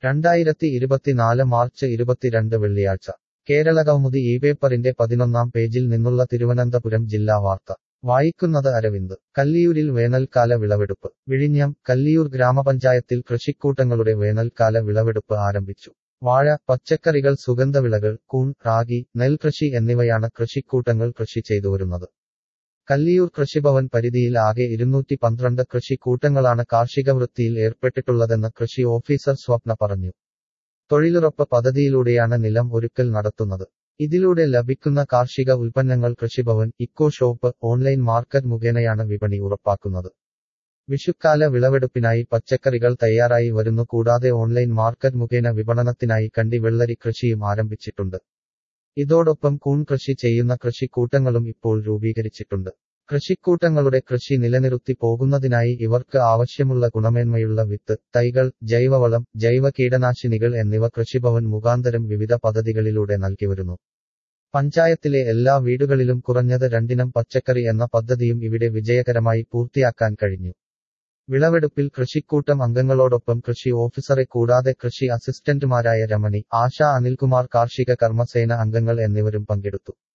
രണ്ടായിരത്തി ഇരുപത്തിനാല് മാർച്ച് ഇരുപത്തിരണ്ട് വെള്ളിയാഴ്ച കേരള കൗമുദി ഈ പേപ്പറിന്റെ പതിനൊന്നാം പേജിൽ നിന്നുള്ള തിരുവനന്തപുരം ജില്ലാ വാർത്ത വായിക്കുന്നത് അരവിന്ദ് കല്ലിയൂരിൽ വേനൽക്കാല വിളവെടുപ്പ് വിഴിഞ്ഞം കല്ലിയൂർ ഗ്രാമപഞ്ചായത്തിൽ കൃഷിക്കൂട്ടങ്ങളുടെ വേനൽക്കാല വിളവെടുപ്പ് ആരംഭിച്ചു വാഴ പച്ചക്കറികൾ സുഗന്ധവിളകൾ കൂൺ റാഗി നെൽകൃഷി എന്നിവയാണ് കൃഷിക്കൂട്ടങ്ങൾ കൃഷി ചെയ്തുവരുന്നത് കല്ലിയൂർ കൃഷിഭവൻ പരിധിയിൽ ആകെ ഇരുന്നൂറ്റി പന്ത്രണ്ട് കൃഷിക്കൂട്ടങ്ങളാണ് കാർഷിക വൃത്തിയിൽ ഏർപ്പെട്ടിട്ടുള്ളതെന്ന് കൃഷി ഓഫീസർ സ്വപ്ന പറഞ്ഞു തൊഴിലുറപ്പ് പദ്ധതിയിലൂടെയാണ് നിലം ഒരുക്കൽ നടത്തുന്നത് ഇതിലൂടെ ലഭിക്കുന്ന കാർഷിക ഉൽപ്പന്നങ്ങൾ Krishibhavan eco shop online market മുഖേനയാണ് വിപണി ഉറപ്പാക്കുന്നത് വിഷുക്കാല വിളവെടുപ്പിനായി പച്ചക്കറികൾ തയ്യാറായി വരുന്നു കൂടാതെ ഓൺലൈൻ മാർക്കറ്റ് മുഖേന വിപണനത്തിനായി കണ്ടി വെള്ളരി കൃഷിയും ആരംഭിച്ചിട്ടുണ്ട് ഇതോടൊപ്പം കൂൺ കൃഷി ചെയ്യുന്ന കൃഷിക്കൂട്ടങ്ങളും ഇപ്പോൾ രൂപീകരിച്ചിട്ടുണ്ട് കൃഷിക്കൂട്ടങ്ങളുടെ കൃഷി നിലനിർത്തി പോകുന്നതിനായി ഇവർക്ക് ആവശ്യമുള്ള ഗുണമേന്മയുള്ള വിത്ത് തൈകൾ ജൈവവളം ജൈവ കീടനാശിനികൾ എന്നിവ കൃഷിഭവൻ മുഖാന്തരം വിവിധ പദ്ധതികളിലൂടെ നൽകിവരുന്നു പഞ്ചായത്തിലെ എല്ലാ വീടുകളിലും കുറഞ്ഞത് രണ്ടിനം പച്ചക്കറി എന്ന പദ്ധതിയും ഇവിടെ വിജയകരമായി പൂർത്തിയാക്കാൻ കഴിഞ്ഞു വിളവെടുപ്പിൽ കൃഷിക്കൂട്ടം അംഗങ്ങളോടൊപ്പം കൃഷി ഓഫീസറെ കൂടാതെ കൃഷി അസിസ്റ്റന്റുമാരായ രമണി ആശ അനിൽകുമാർ കാർഷിക കർമ്മസേന അംഗങ്ങൾ എന്നിവരും പങ്കെടുത്തു